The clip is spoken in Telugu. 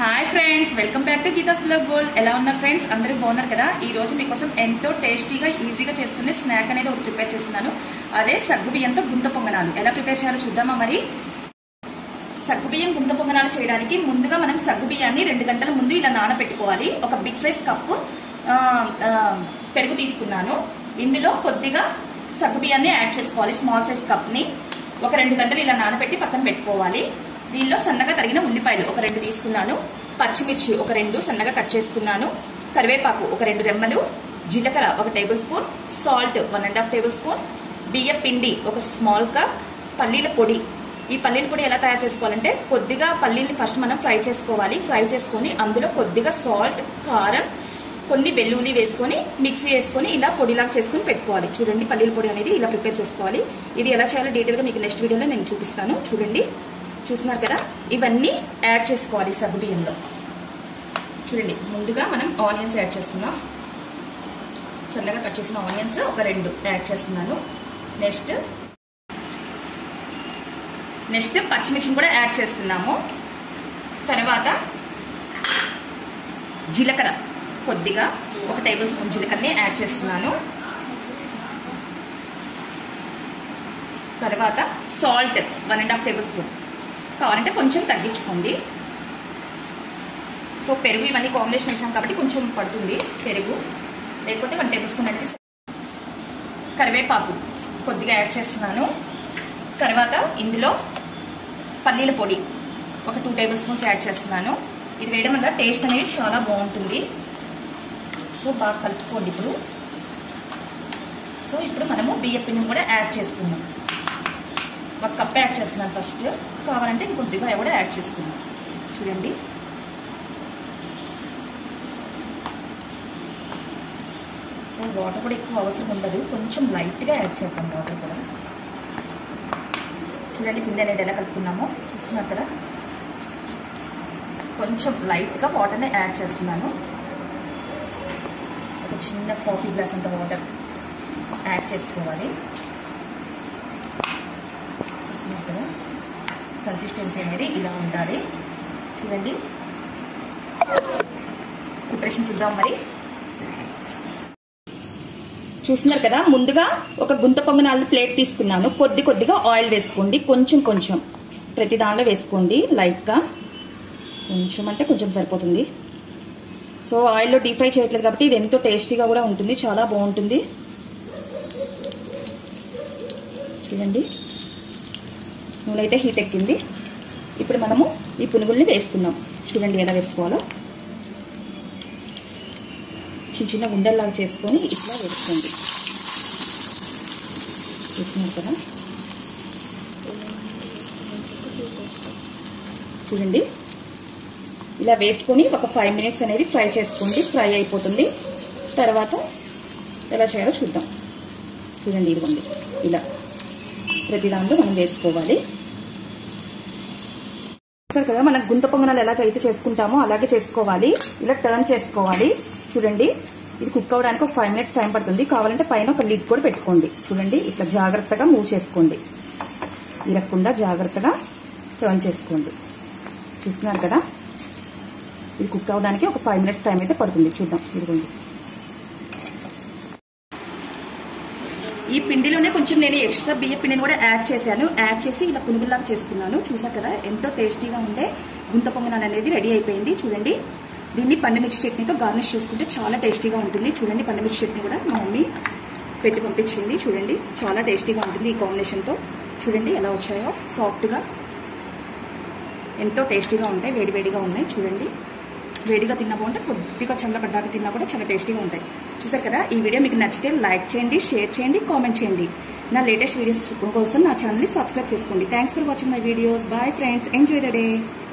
hi friends welcome back to Geetha's blog gold ఎలా ఉన్నారు ఫ్రెండ్స్ అందరూ బాగున్నారు కదా ఈ రోజు మీకోసం ఎంతో టేస్టీగా ఈజీగా చేసుకునే స్నాక్ అనేది ఒకటి ప్రిపేర్ చేస్తున్నాను అదే సగ్గు బియ్యంతో గుంత పొంగనాలు ఎలా ప్రిపేర్ చేయాలో చూద్దామా మరి సగ్గు బియ్యం గుంత పొంగనాలు చేయడానికి ముందుగా మనం సగ్గు బియ్యాన్ని రెండు గంటల ముందు ఇలా నానబెట్టుకోవాలి ఒక బిగ్ సైజ్ కప్పు ఆ, ఆ, పెరుగు తీసుకున్నాను ఇందులో కొద్దిగా సగ్గు బియ్యాన్ని యాడ్ చేసుకోవాలి స్మాల్ సైజ్ కప్ ని ఒక రెండు గంటలు ఇలా నానబెట్టి పక్కన పెట్టుకోవాలి దీనిలో సన్నగా తరిగిన ఉల్లిపాయలు ఒక రెండు తీసుకున్నాను పచ్చిమిర్చి ఒక రెండు సన్నగా కట్ చేసుకున్నాను కరివేపాకు ఒక రెండు రెమ్మలు జీలకర్ర ఒక table spoon salt one and half table spoon బియ్య పిండి ఒక స్మాల్ కప్ పల్లీల పొడి ఈ పల్లీల పొడి ఎలా తయారు చేసుకోవాలంటే కొద్దిగా పల్లీని ఫస్ట్ మనం ఫ్రై చేసుకోవాలి ఫ్రై చేసుకొని అందులో కొద్దిగా సాల్ట్ కారం కొన్ని వెల్లుల్లి వేసుకొని మిక్సీ వేసుకొని ఇలా పొడిలాగా చేసుకొని పెట్టుకోవాలి చూడండి పల్లీల పొడి అనేది ఇలా ప్రిపేర్ చేసుకోవాలి ఇది ఎలా చేయాలో డీటెయిల్గా మీకు నెక్స్ట్ వీడియోలో నేను చూపిస్తాను చూడండి చూస్తున్నారు కదా ఇవన్నీ యాడ్ చేసుకోవాలి సగ్గు బియ్యంలో చూడండి ముందుగా మనం ఆనియన్స్ యాడ్ చేస్తున్నాం సన్నగా కట్ చేసిన ఆనియన్స్ ఒక రెండు యాడ్ చేస్తున్నాను నెక్స్ట్ నెక్స్ట్ పచ్చిమిర్చిని కూడా యాడ్ చేస్తున్నాము తర్వాత జీలకర్ర కొద్దిగా ఒక టేబుల్ స్పూన్ జీలకర్రని యాడ్ చేస్తున్నాను తర్వాత salt one and half table spoon కావాలంటే కొంచెం తగ్గించుకోండి సో పెరుగు ఇవన్నీ కాంబినేషన్ వేసాం కాబట్టి కొంచెం పడుతుంది పెరుగు లేకపోతే వన్ టేబుల్ స్పూన్ అనేది కరివేపాకు కొద్దిగా యాడ్ చేస్తున్నాను తర్వాత ఇందులో పల్లీల పొడి ఒక టూ టేబుల్ స్పూన్స్ యాడ్ చేస్తున్నాను ఇది వేయడం వల్ల టేస్ట్ అనేది చాలా బాగుంటుంది సో బాగా కలుపుకోండి ఇప్పుడు సో ఇప్పుడు మనము బియ్య పిండిని కూడా యాడ్ చేసుకుందాం ఒక కప్ యాడ్ చేస్తున్నాను ఫస్ట్ కావాలంటే కొద్దిగా కూడా యాడ్ చేసుకుందాం చూడండి సో వాటర్ కూడా ఎక్కువ అవసరం ఉండదు కొంచెం లైట్గా యాడ్ చేద్దాం వాటర్ కూడా చూడండి పిండి అనేది ఎలా కలుపుకున్నామో చూస్తున్నారు కదా కొంచెం లైట్గా వాటర్ని యాడ్ చేస్తున్నాను ఒక చిన్న కాఫీ గ్లాస్ అంత వాటర్ యాడ్ చేసుకోవాలి చూస్తున్నారు కదా కన్సిస్టెన్సీ అనేది ఇలా ఉండాలి చూడండి ప్రిపరేషన్ చూద్దాం మరి చూస్తున్నారు కదా ముందుగా ఒక గుంత పొంగనాలు ప్లేట్ తీసుకున్నాను కొద్ది కొద్దిగా ఆయిల్ వేసుకోండి కొంచెం కొంచెం ప్రతి దానిలో వేసుకోండి లైట్గా కొంచెం అంటే కొంచెం సరిపోతుంది సో ఆయిల్లో డీప్ ఫ్రై చేయట్లేదు కాబట్టి ఇది ఎంతో టేస్టీగా కూడా ఉంటుంది చాలా బాగుంటుంది చూడండి నూనె అయితే హీట్ ఎక్కింది ఇప్పుడు మనము ఈ పునుగుల్ని వేసుకుందాం చూడండి ఎలా వేసుకోవాలో చిన్న చిన్న ఉండల్లాగా చేసుకొని ఇట్లా వేసుకోండి చూస్తున్నారు కదా చూడండి ఇలా వేసుకొని ఒక ఫైవ్ మినిట్స్ అనేది ఫ్రై చేసుకోండి ఫ్రై అయిపోతుంది తర్వాత ఎలా చేయాలో చూద్దాం చూడండి ఇదిగోండి ఇలా ప్రతి దాంట్లో మనం వేసుకోవాలి చూసారు కదా మనం గుంత పొంగనాలు ఎలా అయితే చేసుకుంటామో అలాగే చేసుకోవాలి ఇలా టర్న్ చేసుకోవాలి చూడండి ఇది కుక్ అవ్వడానికి ఒక ఫైవ్ మినిట్స్ టైం పడుతుంది కావాలంటే పైన ఒక లిడ్ కూడా పెట్టుకోండి చూడండి ఇట్లా జాగ్రత్తగా మూవ్ చేసుకోండి ఇరక్కుండా జాగ్రత్తగా టర్న్ చేసుకోండి చూస్తున్నారు కదా ఇది కుక్ అవ్వడానికి ఒక ఫైవ్ మినిట్స్ టైం అయితే పడుతుంది చూద్దాం ఇదిగోండి ఈ పిండిలోనే కొంచెం నేను ఎక్స్ట్రా బియ్య పిండిని కూడా యాడ్ చేశాను యాడ్ చేసి ఇలా పునుగుల్లాగా చేసుకున్నాను చూసా కదా ఎంతో టేస్టీగా ఉండే గుంత పొంగనాలు అనేది రెడీ అయిపోయింది చూడండి దీన్ని పండుమిర్చి చట్నీతో గార్నిష్ చేసుకుంటే చాలా టేస్టీగా ఉంటుంది చూడండి పండుమిర్చి చట్నీ కూడా మా మమ్మీ పెట్టి పంపించింది చూడండి చాలా టేస్టీగా ఉంటుంది ఈ కాంబినేషన్తో చూడండి ఎలా వచ్చాయో సాఫ్ట్గా ఎంతో టేస్టీగా ఉంటాయి వేడివేడిగా ఉన్నాయి చూడండి వేడిగా తిన్నా బాగుంటే కొద్దిగా చల్లబడ్డాక తిన్నా కూడా చాలా టేస్టీగా ఉంటాయి చూసారు కదా ఈ వీడియో మీకు నచ్చితే లైక్ చేయండి షేర్ చేయండి కామెంట్ చేయండి నా లేటెస్ట్ వీడియోస్ కోసం నా ఛానల్ని సబ్స్క్రైబ్ చేసుకోండి thanks for watching my videos bye friends enjoy the day